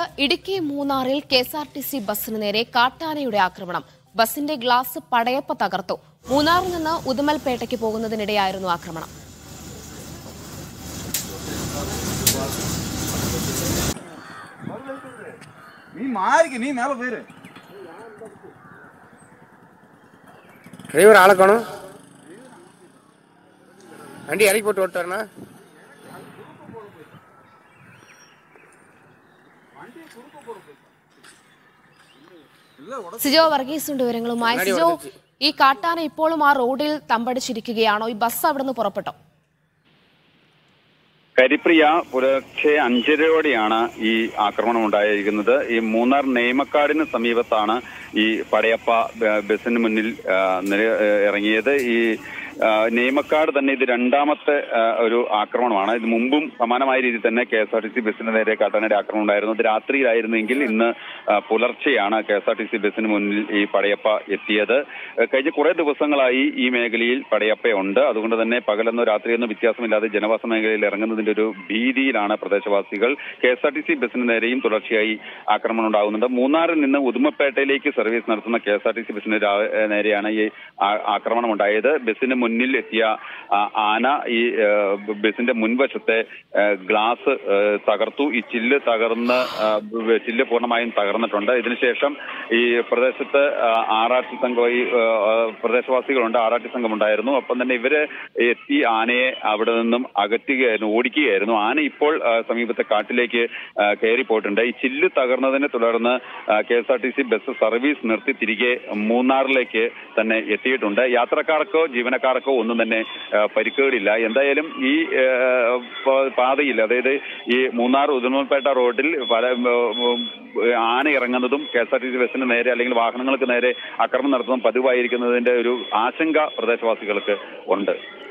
ഇടുക്കി മൂന്നാറിൽ K S R T C ബസിന് നേരെ കാട്ടാനയുടെ ആക്രമണം ബസിന്റെ ഗ്ലാസ് പടയപ്പ തകർത്തു മൂന്നാറിൽ നിന്ന് ഉദുമൽപേട്ടയ്ക്ക് പോകുന്നതിനിടെയായിരുന്നു ആക്രമണം நீ மாறிக்க நீ மேல போயிரு டிரைவர் ஆளை காணும் வண்டி இறக்கி போட்டு ஓட்டாருண்ணா സിജോ വർഗീസ് ഉണ്ട് വിവരങ്ങളുമായി കണ്ണാടി സിജോ ഉടച്ചു. ഈ കാട്ടാന ഇപ്പോഴും ആ റോഡിൽ തമ്പടിച്ചിരിക്കുകയാണോ ഈ ബസ് അവിടുന്ന് പുറപ്പെട്ടോ കരിപ്രിയ പുലർച്ചെ അഞ്ചരയോടെയാണ് ഈ ആക്രമണം ഉണ്ടായിരിക്കുന്നത് ഈ മൂന്നാർ നെയ്മക്കാടിന് സമീപത്താണ് ഈ പടയപ്പ ബ- ബസിന് മുന്നിൽ ആ, നിര- ഇറങ്ങിയത് ഈ ആ, നെയ്മക്കാട് തന്നെ ഇത് രണ്ടാമത്തെ ആ, ഒരു ആക്രമണമാണ് ഇത് മുമ്പും സമാനമായ രീതിയിൽ തന്നെ K S R T C ബസിന് നേരെ കാട്ടാനയുടെ ആക്രമണം ഉണ്ടായിരുന്നു ഇത് രാത്രിയിലായിരുന്നെങ്കിൽ ഇന്ന് ആ, പുലർച്ചെയാണ് K S R T C ബസിന് മുന്നിൽ ഈ പടയപ്പ എത്തിയത് ആ, കഴിഞ്ഞ കുറെ ദിവസങ്ങളായി ഈ മേഖലയിൽ പടയപ്പയുണ്ട് അതുകൊണ്ട് തന്നെ പകലെന്നോ രാത്രിയെന്നോ വ്യത്യാസമില്ലാതെ ജനവാസ മേഖലയിൽ ഇറങ്ങുന്നതിന്റെ ഒരു ഭീതിയിലാണ് പ്രദേശവാസികൾ K S R T C ബസിന് നേരെയും തുടർച്ചയായി ആക്രമണം ഉണ്ടാകുന്നുണ്ട് മൂന്നാറിൽ നിന്ന് ഉദുമപ്പേട്ടയിലേക്ക് സർവീസ് നടത്തുന്ന K S R T C ബസിന് രാ- ഏ, നേരെയാണ് ഈ ആ- ആക്രമണം ഉണ്ടായത് ബസിന് മുന്നിൽ എത്തിയ ആ, ആന ഈ ഏ, ബ- ബസിന്റെ മുൻവശത്തെ ഏ, ഗ്ലാസ് ഏ, തകർത്തു ഈ ചില്ല് തകർന്ന് ആ, ബ- ചില്ല് പൂർണ്ണമായും തകർന്നിട്ടുണ്ട് ഇതിനുശേഷം ഈ പ്രദേശത്ത് ആ, ആർ ആർ ടി സംഘം ഈ ആ, ആ, പ്രദേശവാസികളുണ്ട് ആർ ആർ ടി സംഘം ഉണ്ടായിരുന്നു ഒപ്പം തന്നെ ഇവര് എത്തി ആനയെ അവിടെ നിന്നും അകറ്റുകയായിരുന്നു ഓടിക്കുകയായിരുന്നു ആന ഇപ്പോൾ ആ, സമീപത്തെ കാട്ടിലേക്ക് ആ, കയറി പോയിട്ടുണ്ട് ഈ ചില്ല് തകർന്നതിനെ തുടർന്ന് K S R T C bus service നിർത്തി തിരികെ മൂന്നാറിലേക്ക് തന്നെ എത്തിയിട്ടുണ്ട് യാത്രക്കാർക്കോ ജീവനക്കാർക്കോ ഒന്നും തന്നെ ആ, പരിക്കുകളില്ല എന്തായാലും ഈ ആ, പ- പാതയിൽ അതായത് ഈ മൂന്നാർ ഉദുമൽപേട്ട റോഡിൽ പല ഉം, ആന ഇറങ്ങുന്നതും K S R T C ബസിന് നേരെ അല്ലെങ്കിൽ വാഹനങ്ങൾക്ക് നേരെ ആക്രമണം നടത്തുന്നതും പതിവായിരിക്കുന്നതിന്റെ ഒരു ആശങ്ക പ്രദേശവാസികൾക്ക് ഉണ്ട്